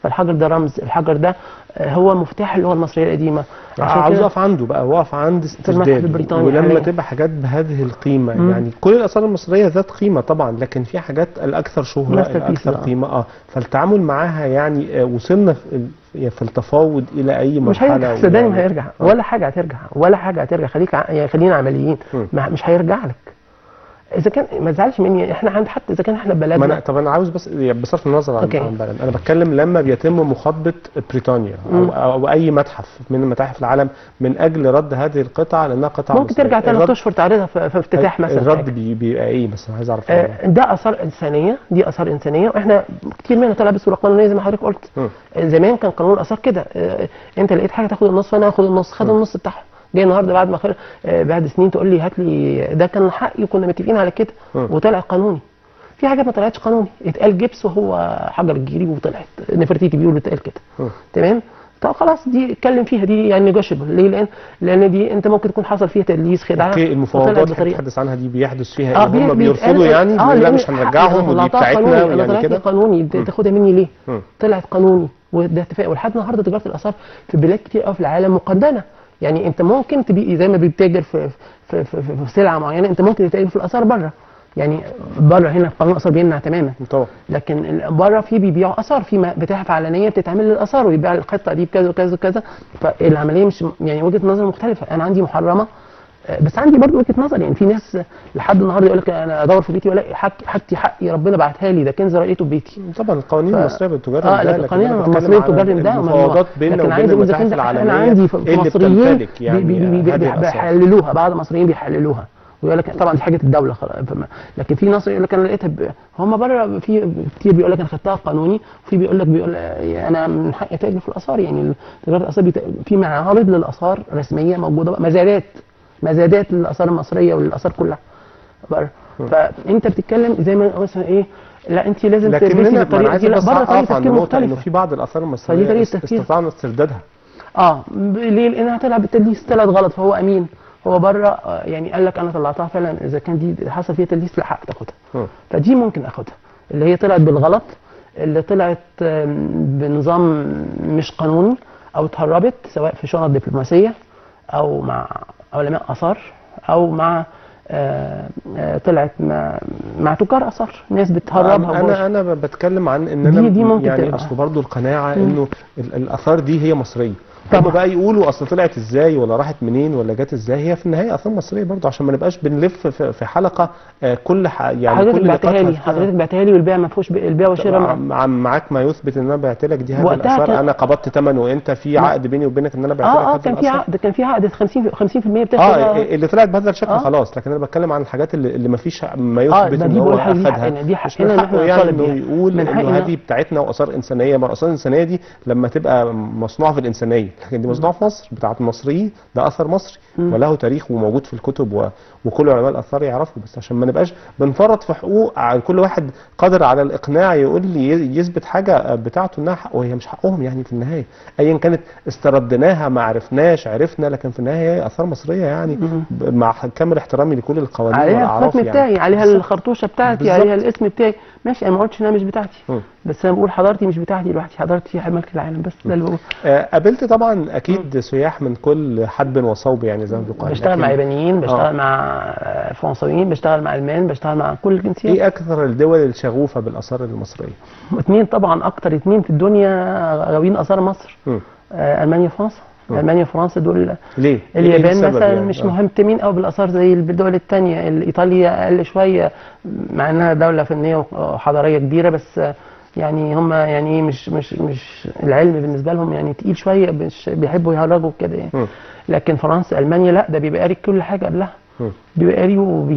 فالحجر ده رمز الحجر ده آه، هو مفتاح اللغه المصريه القديمه عاوز كده اقف عنده بقى واقف عند المتحف استرداد البريطاني ولما حاليا. تبقى حاجات بهذه القيمه مم. يعني كل الاثار المصريه ذات قيمه طبعا لكن في حاجات الاكثر شهره Masterpiece الاكثر بقى. قيمه اه فالتعامل معاها يعني آه، وصلنا في في التفاوض الى اي مش مرحله هيرجع صدقني ما ويعني- هيرجع آه. ولا حاجه هترجع ولا حاجه هترجع خليك ع- يعني خلينا عمليين مم. ما مش هيرجع لك اذا كان ما تزعلش مني احنا عند حتى اذا كان احنا ما انا بلدنا طب انا عاوز بس يعني بصرف النظر عن أوكي. عن بلد انا بتكلم لما بيتم مخاطبه بريطانيا مم. او, أو اي متحف من متاحف العالم من اجل رد هذه القطع لانها قطع ممكن مصرية. ترجع ثلاث الرد- اشهر تعرضها في في افتتاح مثلا الرد حاجة. بي- بيبقى ايه بس انا عايز اعرف آه، ده اثار انسانيه دي اثار انسانيه واحنا كتير منها طلع بصوره قانونيه زي ما حضرتك قلت مم. آه، زمان كان قانون الاثار كده آه، انت لقيت حاجه تاخد النص فانا اخد النص خد النص بتاعهم جاي النهارده بعد ما خل... آه، بعد سنين تقول لي هات لي ده كان حقي كنا متفقين على كده مم. وطلع قانوني في حاجات ما طلعتش قانوني اتقال جبس وهو حجر الجيري وطلعت نفرتيتي بيقول اتقال كده مم. تمام طب خلاص دي اتكلم فيها دي يعني نيجوشيبل ليه لان لان دي انت ممكن تكون حصل فيها تدليس خدعه اوكي وطلعت المفاوضات اللي بطريقة. بتتحدث عنها دي بيحدث فيها اه ايه بي- هم بي- بيرفضوا أنا- يعني اه لا لأن مش هنرجعهم أنا ودي طلعتها قانوني، بتاعتنا انا يعني طلعت كده قانوني انت تاخدها مني ليه؟ مم. طلعت قانوني وده اتفاق ولحد النهارده تجاره الاثار في بلاد كتير قوي في العالم مقننه يعني انت ممكن تبقى زي ما بتتاجر في في, في, في, في سلعه معينه انت ممكن تتاجر في الاثار بره يعني بره هنا قانون الاثار بيمنع تماما طبعا لكن ال- بره في بيبيعوا اثار في م- متاحف علنيه بتتعمل للاثار ويبيع القطعه دي بكذا وكذا وكذا فالعمليه مش يعني وجهه نظر مختلفه انا عندي محرمه آه، بس عندي برضو وجهه نظر يعني في ناس لحد النهارده يقول لك انا ادور في بيتي والاقي حاج- حاجتي حقي ربنا بعتها لي ده كنز لقيته في بيتي طبعا القوانين ف- المصريه بتجرم اه ده لكن لكن القوانين أنا بتكلم المصريه على تجرم ده ما هو- المفاوضات بيننا لكن وبين عايز اقول اذا المتاحف كنت انا العالميه عندي في اللي مصريين بتمتلك يعني بي- بي- بي- هذه بي- الآثار. بيحللوها بعض المصريين بيحللوها ويقول لك طبعا دي حاجه الدوله خلاص فما- لكن في ناس يقول لك انا لقيتها ب... هم بره في كتير بيقول لك انا خدتها قانوني وفي بيقول لك بيقول آه، انا من حقي اتاجر في الاثار يعني تجاره الاثار بيت... في معارض للاثار رسميه موجوده بقى مزادات مزادات للاثار المصريه وللاثار كلها بره فانت بتتكلم زي ما مثلا ايه لا انت لازم تدرسي لكننا ما انا بالطريقه عايز دي لا بس بره طريقه اقف عند تفكير نقطه انه مختلفه في بعض الاثار فدي المصريه طريقة است- تفكير. استطعنا استردادها اه ب- ليه لانها طلع بالتدليس طلعت غلط فهو امين هو بره آه، يعني قال لك انا طلعتها فعلا اذا كان دي حصل فيها تدليس لا حق تاخدها مم. فدي ممكن اخدها اللي هي طلعت بالغلط اللي طلعت آم، بنظام مش قانوني او اتهربت سواء في شنط دبلوماسيه او مع علماء اثار او مع آه، آه، طلعت مع, مع تجار اثار ناس بتهربها انا وبوش. انا ب- بتكلم عن ان انا دي- دي ممكن يعني تبقى. اصل برضو القناعه مم. انه ال- الاثار دي هي مصريه طبعا. هم بقى يقولوا اصل طلعت ازاي ولا راحت منين ولا جت ازاي هي في النهايه اثار مصريه برضو عشان ما نبقاش بنلف في في حلقه آه، كل ح- يعني حضرتك كل بعتها نقاطها لي فيها- حضرتك بعتها لي والبيع ما فيهوش ب- البيع والشراء مع- ما- مع معاك ما يثبت ان انا بعت لك دي هذه وقتها الاثار كان- انا قبضت ثمن وانت في ما- عقد بيني وبينك ان انا بعت لك اه اه هذه كان في الأثار. عقد كان في عقد 50 50% بتاخد اه اللي طلعت بهذا الشكل آه. خلاص لكن انا بتكلم عن الحاجات اللي, اللي ما فيش ما اه يثبت ده ان دي هو بقول حاجه دي اخذها حقنا دي مش حقنا من ان حقه احنا يعني نطالب انه بيها يقول من انه حقنا هذه بتاعتنا واثار انسانيه ما الاثار الانسانيه دي لما تبقى مصنوعه في الانسانيه لكن دي مصنوعه في مصر بتاعت المصريين ده اثر مصري مم. وله تاريخ وموجود في الكتب و... وكل علماء الاثار يعرفوا بس عشان ما نبقاش بنفرط في حقوق على كل واحد قادر على الاقناع يقول لي ي- يثبت حاجه بتاعته انها حق وهي مش حقهم يعني في النهايه ايا كانت استردناها ما عرفناش عرفنا لكن في النهايه هي اثار مصريه يعني مم. ب- مع كامل احترامي لكل القوانين عليها والاعراف الختم يعني بتاعي عليها بالظبط. الخرطوشه بتاعتي بالظبط. عليها الاسم بتاعي ماشي انا ما قلتش انها مش بتاعتي مم. بس انا بقول حضارتي مش بتاعتي لوحدي حضارتي هي ملك العالم بس ده اللي بقول آه، قابلت طبعا اكيد سياح من كل حدب وصوب يعني زي ما بيقال بشتغل مع لكن يابانيين آه. بشتغل مع آه، فرنساويين بشتغل مع المان بشتغل مع كل الجنسيات ايه اكثر الدول الشغوفه بالاثار المصريه؟ اثنين طبعا اكتر اثنين في الدنيا غاويين اثار مصر مم. آه، المانيا وفرنسا مم. المانيا وفرنسا دول ليه؟ إيه اليابان السبب مثلا يعني؟ مش آه. مهتمين قوي بالاثار زي الدول الثانيه ايطاليا اقل شويه مع انها دوله فنيه وحضاريه كبيره بس يعني هم يعني ايه مش مش مش العلم بالنسبه لهم يعني تقيل شويه مش بيحبوا يهرجوا كده يعني مم. لكن فرنسا المانيا لا ده بيبقى قاري كل حاجه قبلها مم. بيبقى قاري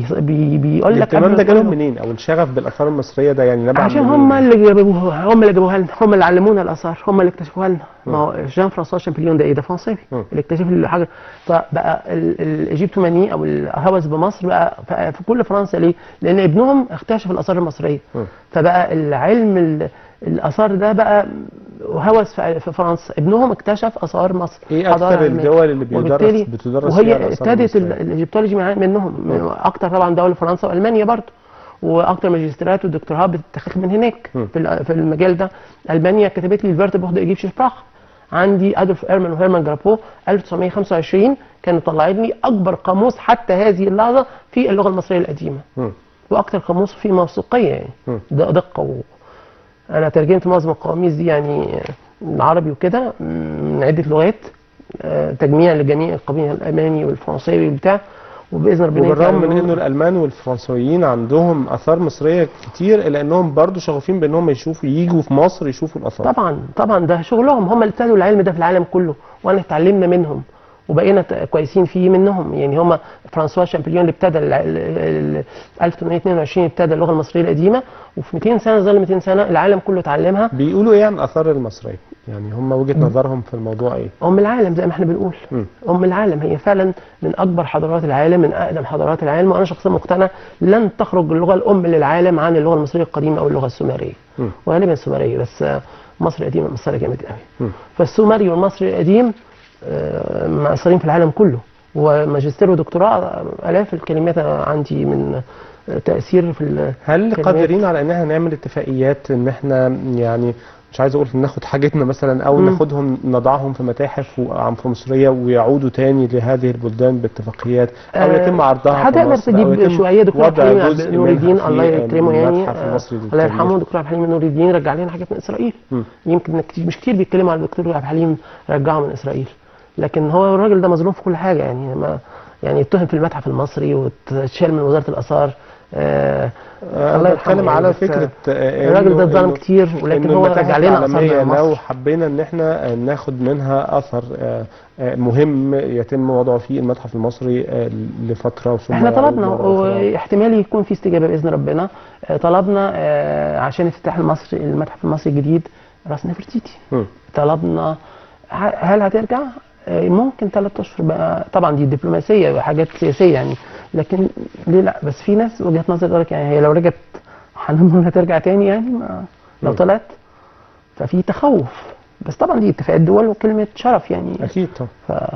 وبيقول لك الاهتمام قبل ده جالهم كله. منين او الشغف بالاثار المصريه ده يعني نبع عشان من هم مين؟ اللي جابوها هم اللي جابوها لنا هم اللي علمونا الاثار هم اللي اكتشفوها لنا ما هو جان فرانسوا شامبليون ده ايه ده فرنساوي مم. اللي اكتشف الحاجه فبقى ال- ال- الايجيبتوماني او الهوس بمصر بقى ف- في كل فرنسا ليه؟ لان ابنهم اكتشف الاثار المصريه مم. فبقى العلم ال- الاثار ده بقى هوس في في فرنسا ابنهم اكتشف اثار مصر ايه حضارة اكثر علمية. الدول اللي بيدرس وبالتالي بتدرس فيها وهي الآثار ابتدت ال- المصرية؟ الايجيبتولوجي مع- منهم من اكتر طبعا دوله فرنسا والمانيا برضه واكتر ماجستيرات ودكتوراه بتتاخد من هناك م. في ال- في المجال ده المانيا كتبت لي الفيرتبوخ دو ايجيبشن براخ عندي ادولف ايرمان وهيرمان جرابو 1925 كانوا طلعين لي اكبر قاموس حتى هذه اللحظه في اللغه المصريه القديمه مم. واكتر قاموس فيه موثوقيه يعني مم. د- دقه و... انا ترجمت معظم القواميس دي يعني العربي وكده من عده لغات آه، تجميع لجميع القبيل الالماني والفرنساوي وبتاع وباذن ربنا وبالرغم يكرم- من انه الالمان والفرنسويين عندهم اثار مصريه كتير الا انهم برضو شغوفين بانهم يشوفوا يجوا في مصر يشوفوا الاثار طبعا طبعا ده شغلهم هم اللي ابتدوا العلم ده في العالم كله وانا اتعلمنا منهم وبقينا ت- كويسين فيه منهم يعني هم فرانسوا شامبليون اللي ابتدى ال- ال- ال- 1822 ابتدى اللغه المصريه القديمه وفي 200 سنه ظل 200 سنه العالم كله اتعلمها بيقولوا ايه عن الاثار المصريه يعني هم وجهه نظرهم في الموضوع ايه ام العالم زي ما احنا بنقول مم. ام العالم هي فعلا من اكبر حضارات العالم من اقدم حضارات العالم وانا شخصيا مقتنع لن تخرج اللغه الام للعالم عن اللغه المصريه القديمه او اللغه السومريه مم. وغالبا السومريه بس آه، مصر القديمه مصريه جامد قوي مم. فالسومري والمصري القديم آه، مأثرين في العالم كله وماجستير ودكتوراه آه، الاف الكلمات عندي من آه، تاثير في ال- هل كلمات. قادرين على ان احنا نعمل اتفاقيات ان احنا يعني مش عايز اقول ناخد حاجتنا مثلا او مم. ناخدهم نضعهم في متاحف وعن في مصريه ويعودوا تاني لهذه البلدان باتفاقيات او آه، يتم عرضها في هتقدر مصر أو تجيب يتم شويه دكتور وضع حليم عبد جزء نور منها الدين في الله يكرمه يعني المتحف آه، المصري الله للتاريخ. يرحمه دكتور عبد الحليم نور الدين رجع لنا حاجات من اسرائيل مم. يمكن كتير مش كتير بيتكلموا على الدكتور عبد الحليم رجعه من اسرائيل لكن هو الراجل ده مظلوم في كل حاجه يعني ما يعني اتهم في المتحف المصري واتشال من وزاره الاثار آه آه، الله انا يرحمه بتكلم يعني، على بس، فكره آه، الراجل إنه- ده اتظلم إنه- كتير ولكن إنه هو المتاحف رجع لنا العالمية اثارنا لو مصر حبينا ان احنا آه، ناخد منها اثر آه، آه، مهم يتم وضعه في المتحف المصري آه، لفتره ثم احنا يعود طلبنا مرة أخرى. واحتمال يكون في استجابه باذن ربنا آه، طلبنا آه، عشان افتتاح المصري المتحف المصري الجديد راس نفرتيتي مم. طلبنا ه- هل هترجع؟ آه، ممكن ثلاث اشهر بقى طبعا دي دبلوماسيه وحاجات سياسيه يعني لكن ليه لا بس في ناس وجهه نظر تقول لك يعني هي لو رجعت هنضمن هترجع تاني يعني ما لو مم. طلعت ففي تخوف بس طبعا دي اتفاقات دول وكلمه شرف يعني اكيد طبعا ف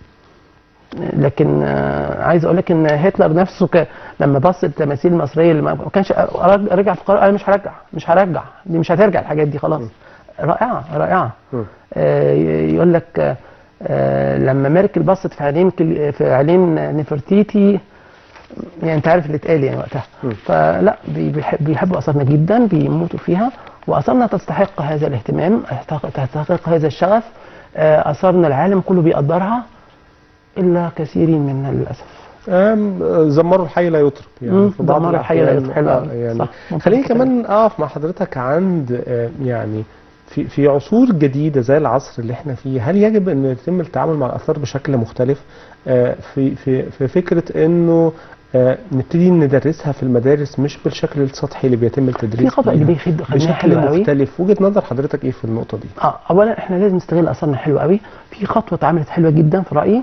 لكن آه، عايز اقول لك ان هتلر نفسه ك... لما بص التماثيل المصريه اللي ما ما كانش رج- رجع في قرار قال مش هرجع مش هرجع دي مش هترجع الحاجات دي خلاص رائعه رائعه مم. آه، ي- يقول لك آه، آه، لما ميركل بصت في عينين كل- في عينين نفرتيتي يعني انت عارف اللي اتقال يعني وقتها مم. فلا بي- بيحب بيحبوا اثارنا جدا بيموتوا فيها واثارنا تستحق هذا الاهتمام تستحق هذا الشغف آه، اثارنا العالم كله بيقدرها الا كثيرين منا للاسف آم، زمروا الحي لا يطرب يعني مم، في بعض زمروا الحي لا الأحيان، يطرب، حلو آه، أوي. يعني صح، ممكن خليني تتكلم. كمان اقف مع حضرتك عند آه، يعني في في عصور جديده زي العصر اللي احنا فيه هل يجب ان يتم التعامل مع الاثار بشكل مختلف آه، في في في فكره انه آه، نبتدي ندرسها في المدارس مش بالشكل السطحي اللي بيتم التدريس في خطأ بيه، كبير خد- خدناه بشكل حلو قوي مختلف وجهه نظر حضرتك ايه في النقطه دي؟ اه اولا احنا لازم نستغل اثارنا حلو قوي في خطوه اتعملت حلوه جدا في رايي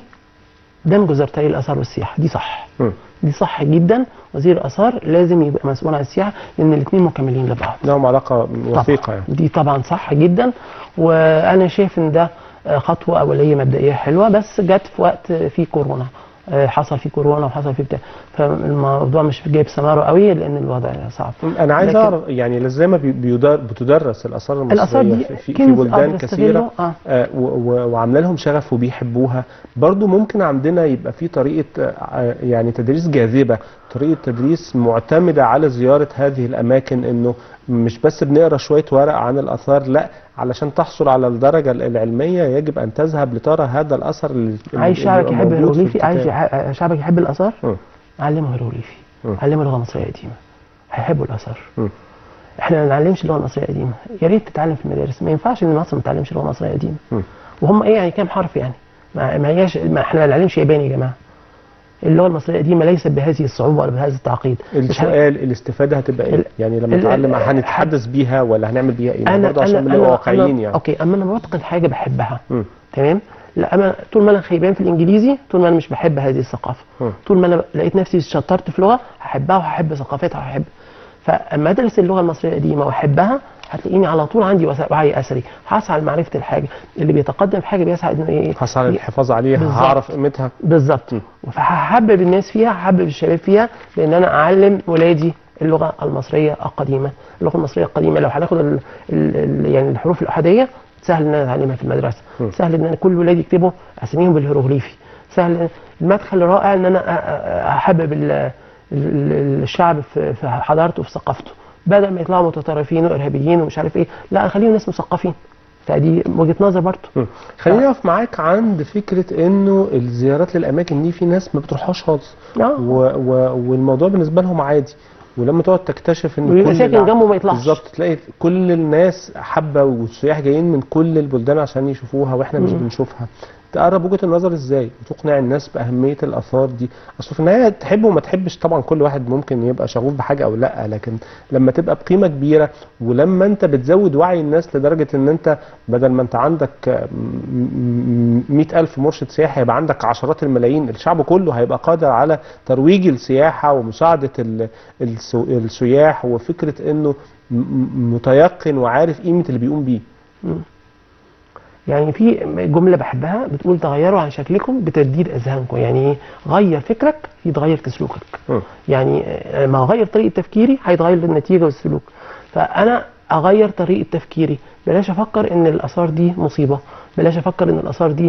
دمج وزارتي الاثار والسياحه دي صح مم. دي صح جدا وزير الاثار لازم يبقى مسؤول عن السياحه لان الاثنين مكملين لبعض لهم علاقه وثيقه طبعا. يعني دي طبعا صح جدا وانا شايف ان ده آه، خطوه اوليه مبدئيه حلوه بس جت في وقت في كورونا آه، حصل في كورونا وحصل في بتاع فالموضوع مش جايب ثماره قوي لان الوضع صعب انا عايز لكن- اعرف يعني زي ما بي- بيدر- بتدرس الاثار المصريه الاثار دي في, في, في كنز بلدان أقدر كثيره أستغله. آه. آه، و- و- وعامله لهم شغف وبيحبوها برضو ممكن عندنا يبقى في طريقه آه، يعني تدريس جاذبه طريقه تدريس معتمده على زياره هذه الاماكن انه مش بس بنقرا شويه ورق عن الاثار لا علشان تحصل على الدرجه العلميه يجب ان تذهب لترى هذا الاثر اللي عايز اللي شعبك بيبقى يحب موجود في الهيروغليفي عايز الكتاب. يح- شعبك يحب الاثار مم. علمه هيروغليفي مم. علمه لغه مصريه قديمه هيحبوا الاثار مم. احنا ما نعلمش اللغه المصريه القديمه يا ريت تتعلم في المدارس ما ينفعش ان مصر ما تتعلمش اللغه المصريه القديمه مم. وهم ايه يعني كام حرف يعني ما, ما هياش ما احنا ما نعلمش ياباني يا جماعه اللغه المصريه القديمه ليست بهذه الصعوبه ولا بهذا التعقيد مش هن- السؤال الاستفاده هتبقى ايه؟ ال- يعني لما ال- نتعلم ال- هنتحدث بيها ولا هنعمل بيها ايه؟ انا برضه عشان انا نبقى انا, واقعيين أنا يعني اوكي اما انا بتقن حاجه بحبها مم. تمام لا انا طول ما انا خيبان في الانجليزي طول ما انا مش بحب هذه الثقافه مم. طول ما انا لقيت نفسي شطرت في لغه هحبها وهحب ثقافتها وهحب فاما ادرس اللغه المصريه القديمه واحبها هتلاقيني على طول عندي وس- وعي اثري هسعى لمعرفه الحاجه اللي بيتقدم في حاجه بيسعى انه ايه حصل على ي- الحفاظ عليها بالظبط. هعرف قيمتها بالظبط م. فهحبب الناس فيها هحبب الشباب فيها لان انا اعلم ولادي اللغه المصريه القديمه اللغه المصريه القديمه لو هناخد ال ال ال يعني الحروف الاحاديه سهل ان انا اتعلمها في المدرسه م. سهل ان أنا كل ولادي يكتبوا اساميهم بالهيروغليفي سهل المدخل رائع ان انا أ- أ- احبب ال- ال- ال- الشعب في في حضارته وفي ثقافته بدل ما يطلعوا متطرفين وارهابيين ومش عارف ايه لا اخليهم ناس مثقفين فدي وجهه نظر برضه مم. خليني اقف معاك عند فكره انه الزيارات للاماكن دي في ناس ما بتروحهاش خالص آه. و... و... والموضوع بالنسبه لهم عادي ولما تقعد تكتشف ان ويبقى كل ساكن الع- جنبه ما يطلعش. بالظبط تلاقي كل الناس حابه والسياح جايين من كل البلدان عشان يشوفوها واحنا مش مم. بنشوفها تقرب وجهه النظر ازاي وتقنع الناس باهميه الاثار دي اصل في النهايه تحب وما تحبش طبعا كل واحد ممكن يبقى شغوف بحاجه او لا لكن لما تبقى بقيمه كبيره ولما انت بتزود وعي الناس لدرجه ان انت بدل ما انت عندك مئة ألف مرشد سياحي هيبقى عندك عشرات الملايين الشعب كله هيبقى قادر على ترويج السياحة ومساعدة ال- السو- السياح وفكرة انه م- م- متيقن وعارف قيمة اللي بيقوم بيه يعني في جمله بحبها بتقول تغيروا عن شكلكم بتجديد اذهانكم يعني ايه غير فكرك يتغير في سلوكك م. يعني آه، لما اغير طريقه تفكيري هيتغير النتيجه والسلوك فانا اغير طريقه تفكيري بلاش افكر ان الاثار دي مصيبه بلاش افكر ان الاثار دي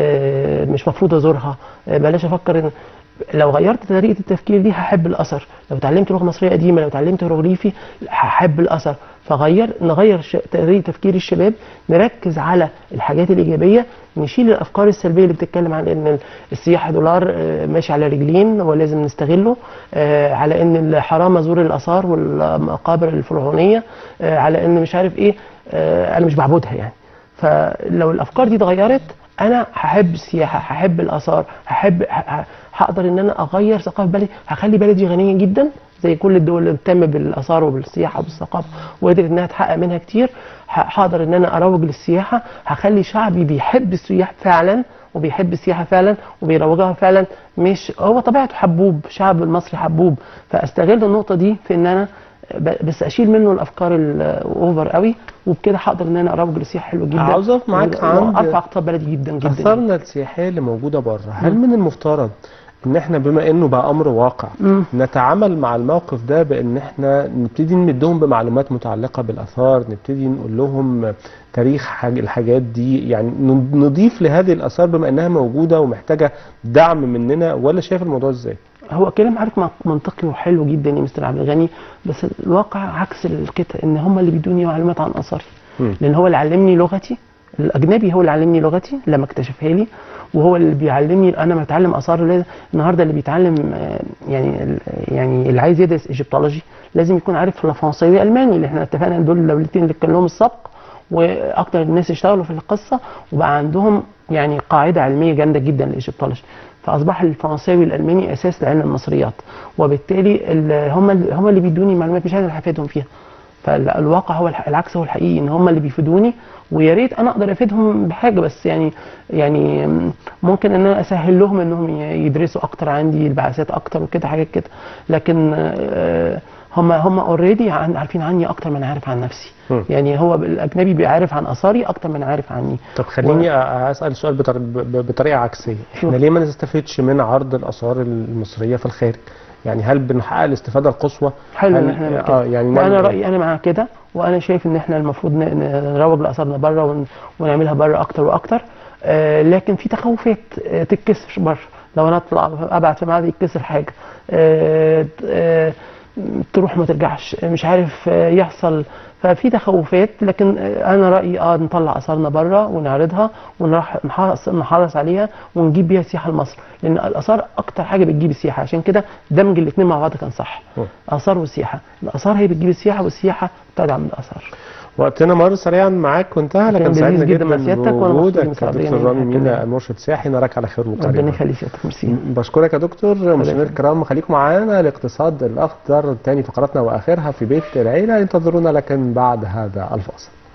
آه، مش مفروض ازورها آه، بلاش افكر ان لو غيرت طريقه التفكير دي هحب الاثر لو اتعلمت لغه مصريه قديمه لو اتعلمت هيروغليفي هحب الاثر فغير نغير ش- طريقه تفكير الشباب نركز على الحاجات الايجابيه نشيل الافكار السلبيه اللي بتتكلم عن ان السياحه دولار آه، ماشي على رجلين ولازم نستغله آه، على ان الحرام ازور الاثار والمقابر الفرعونيه آه، على ان مش عارف ايه آه، انا مش بعبدها يعني فلو الافكار دي اتغيرت انا هحب السياحه هحب الاثار هحب ه- ه- هقدر ان انا اغير ثقافه بلدي هخلي بلدي غنيه جدا زي كل الدول اللي بتهتم بالاثار وبالسياحه وبالثقافه وقدرت انها تحقق منها كتير ه- هقدر ان انا اروج للسياحه هخلي شعبي بيحب السياح فعلا وبيحب السياحه فعلا وبيروجها فعلا مش هو طبيعته حبوب شعب المصري حبوب فاستغل النقطه دي في ان انا ب- بس اشيل منه الافكار الاوفر قوي وبكده هقدر ان انا اروج للسياحه حلو جدا عاوز أقف معاك عند ارفع اقتصاد بلدي جدا جدا اثارنا السياحية اللي موجودة بره هل من المفترض ان احنا بما انه بقى امر واقع مم. نتعامل مع الموقف ده بان احنا نبتدي نمدهم بمعلومات متعلقة بالاثار نبتدي نقول لهم تاريخ حاج الحاجات دي يعني ن- نضيف لهذه الاثار بما انها موجودة ومحتاجة دعم مننا ولا شايف الموضوع ازاي هو كلام عارف من- منطقي وحلو جدا يا مستر عبد الغني بس الواقع عكس الكده ان هم اللي بيدوني معلومات عن اثاري مم. لان هو اللي علمني لغتي الاجنبي هو اللي علمني لغتي لما اكتشفها لي وهو اللي بيعلمني انا بتعلم اثار لا- النهارده اللي بيتعلم آه، يعني ال- يعني اللي عايز يدرس ايجيبتولوجي لازم يكون عارف فرنساوي الماني اللي احنا اتفقنا إن دول الدولتين اللي كان لهم السبق واكتر الناس اشتغلوا في القصه وبقى عندهم يعني قاعده علميه جامده جدا للايجيبتولوجي فاصبح الفرنساوي الالماني اساس لعلم المصريات وبالتالي ال- هم ال- هم اللي بيدوني معلومات مش انا اللي هفيدهم فيها فالواقع هو الح- العكس هو الحقيقي ان هم اللي بيفيدوني ويا ريت انا اقدر افيدهم بحاجه بس يعني يعني ممكن ان انا اسهل لهم انهم ي- يدرسوا اكتر عندي البعثات اكتر وكده حاجات كده لكن آه، هم هم اوريدي عارفين عني اكتر من عارف عن نفسي مم. يعني هو الاجنبي بيعرف عن اثاري اكتر من عارف عني طب خليني أ- اسال سؤال بطر- ب- بطريقه عكسيه احنا ليه ما نستفدش من عرض الاثار المصريه في الخارج يعني هل بنحقق الاستفاده القصوى حلو هل- ان احنا نعمل اه كده يعني وانا نعمل- رايي انا مع كده وانا شايف ان احنا المفروض ن- ن- نروج لاثارنا بره ون- ونعملها بره اكتر واكتر آه لكن في تخوفات آه تتكسر بره لو انا اطلع ابعت في ميعاد يتكسر حاجه آه ت- آه تروح ما ترجعش مش عارف آه يحصل ففي تخوفات لكن آه انا رايي اه نطلع اثارنا بره ونعرضها ونحرص نحرص عليها ونجيب بيها سياحه لمصر لان الاثار اكتر حاجه بتجيب السياحه عشان كده دمج الاثنين مع بعض كان صح مم. اثار وسياحه الاثار هي بتجيب السياحه والسياحه بتدعم الاثار وقتنا مر سريعا معاك وانتهى لكن كان سعدنا لذيذ جدا جدا مع سيادتك وأنا مبسوط بوجودك بمساعدتك دكتور رامي يعني مينا هكذا. المرشد سياحي نراك على خير ربنا وقريبا يخلي سيادتك ميرسي بشكرك يا دكتور مشاهدينا الكرام خليكم معانا الاقتصاد الاخضر تاني فقراتنا واخرها في بيت العيله انتظرونا لكن بعد هذا الفاصل